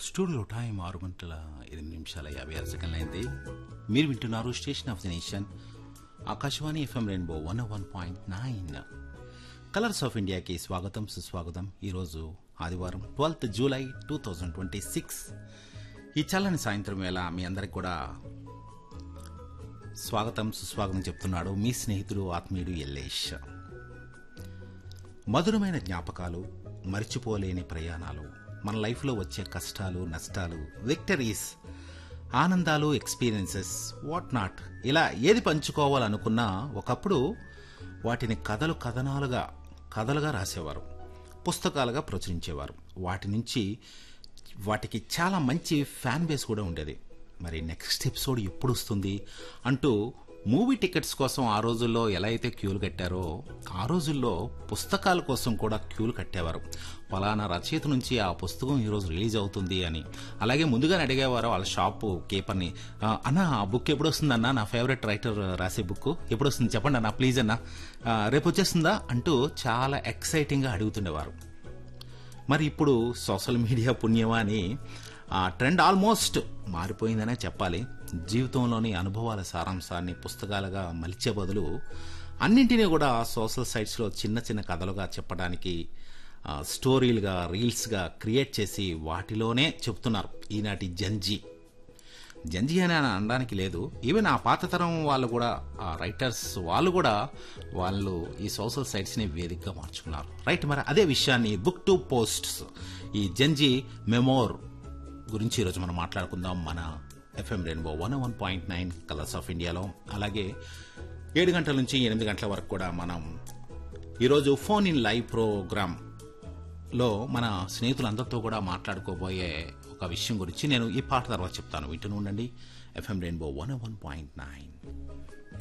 studio time ఆరు గంటల ఎనిమిది నిమిషాల యాభై ఆరు సెకండ్లు అయింది మీరు వింటున్నారు station of the nation Akashvani FM rainbow one one point nine colours of ఇండియాకి స్వాగతం సుస్వాగతం ఈరోజు ఆదివారం twelfth July two thousand twenty six ఈ చల్లని సాయంత్రం వేళ మీ అందరికి కూడా స్వాగతం సుస్వాగతం చెప్తున్నాడు మీ స్నేహితుడు ఆత్మీయుడు ఎల్లేష్ మధురమైన జ్ఞాపకాలు మర్చిపోలేని ప్రయాణాలు మన లైఫ్లో వచ్చే కష్టాలు నష్టాలు విక్టరీస్ ఆనందాలు ఎక్స్పీరియన్సెస్ వాట్ నాట్ ఇలా ఏది పంచుకోవాలనుకున్నా ఒకప్పుడు వాటిని కథలు కథనాలుగా కథలుగా రాసేవారు పుస్తకాలుగా ప్రచురించేవారు వాటి నుంచి వాటికి చాలా మంచి ఫ్యాన్ బేస్ కూడా ఉండేది మరి నెక్స్ట్ ఎపిసోడ్ ఎప్పుడు వస్తుంది అంటూ మూవీ టికెట్స్ కోసం ఆ రోజుల్లో ఎలా అయితే క్యూలు కట్టారో ఆ రోజుల్లో పుస్తకాల కోసం కూడా క్యూలు కట్టేవారు ఫలానా రచయిత నుంచి ఆ పుస్తకం ఈరోజు రిలీజ్ అవుతుంది అని అలాగే ముందుగానే అడిగేవారు వాళ్ళ షాపు కేపర్ని "ఆ, అన్న ఆ బుక్ ఎప్పుడు వస్తుంది అన్న నా ఫేవరెట్ రైటర్ రాసే బుక్ ఎప్పుడు వస్తుంది చెప్పండి అన్న ప్లీజ్ అన్న "ఆ, రేపు వచ్చేస్తుందా అంటూ చాలా ఎక్సైటింగ్గా అడుగుతుండేవారు మరి ఇప్పుడు సోషల్ మీడియా పుణ్యమా అని ఆ ట్రెండ్ ఆల్మోస్ట్ మారిపోయిందనే చెప్పాలి జీవితంలోని అనుభవాల సారాంశాన్ని పుస్తకాలుగా మలిచే బదులు అన్నింటినీ కూడా సోషల్ సైట్స్లో చిన్న చిన్న కథలుగా చెప్పడానికి ఆ, స్టోరీలుగా రీల్స్గా క్రియేట్ చేసి వాటిలోనే చెప్తున్నారు ఈనాటి జంజీ జంజీ అని అని అనడానికి లేదు ఈవెన్ ఆ పాత తరం వాళ్ళు కూడా ఆ రైటర్స్ వాళ్ళు కూడా వాళ్ళు ఈ సోషల్ సైట్స్ని వేదికగా మార్చుకున్నారు రైట్ మరి అదే విషయాన్ని బుక్ టు పోస్ట్స్ ఈ జంజీ మెమోర్ గురించి ఈరోజు మనం మాట్లాడుకుందాం మన FM rainbow one one point nine colours of ఇండియాలో అలాగే ఏడు గంటల నుంచి ఎనిమిది గంటల వరకు కూడా మనం ఈరోజు ఫోన్ ఇన్ లైవ్ ప్రోగ్రామ్ లో మన స్నేహితులందరితో కూడా మాట్లాడుకోబోయే ఒక విషయం గురించి నేను ఈ పాట తర్వాత చెప్తాను వింటూనే ఉండండి FM rainbow one one point nine